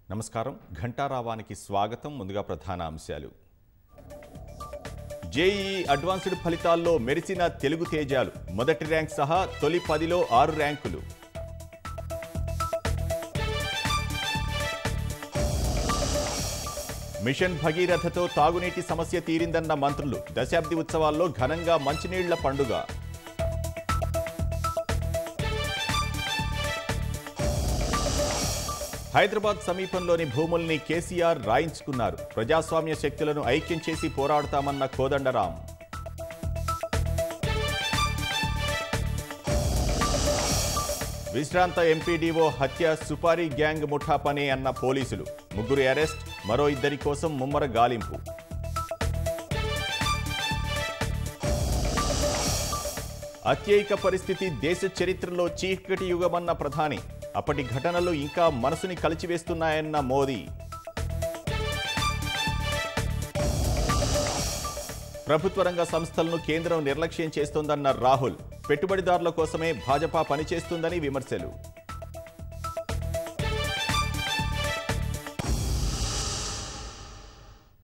నమస్కారం ఘంటారావానికి స్వాగతం ముందుగా ప్రధాన అంశాలు జేఈఈ అడ్వాన్స్డ్ ఫలితాల్లో మెరిసిన తెలుగు తేజాలు మొదటి ర్యాంక్ సహా తొలి పదిలో ఆరు ర్యాంకులు మిషన్ భగీరథతో తాగునీటి సమస్య తీరిందన్న మంత్రులు దశాబ్ది ఉత్సవాల్లో ఘనంగా మంచినీళ్ల పండుగ హైదరాబాద్ సమీపంలోని భూముల్ని కేసీఆర్ రాయించుకున్నారు ప్రజాస్వామ్య శక్తులను ఐక్యం చేసి పోరాడతామన్న కోదండరాం విశ్రాంత ఎంపీడీఓ హత్య సుపారీ గ్యాంగ్ ముఠా పని అన్న పోలీసులు ముగ్గురు అరెస్ట్ మరో ఇద్దరి కోసం ముమ్మర గాలింపు అత్యయిక పరిస్థితి దేశ చరిత్రలో చీకటి యుగమన్న ప్రధాని అప్పటి ఘటనలు ఇంకా మనసుని కలిచివేస్తున్నాయన్న మోదీ ప్రభుత్వ రంగ సంస్థలను కేంద్రం నిర్లక్ష్యం చేస్తోందన్న రాహుల్ పెట్టుబడిదారుల కోసమే భాజపా పనిచేస్తుందని విమర్శలు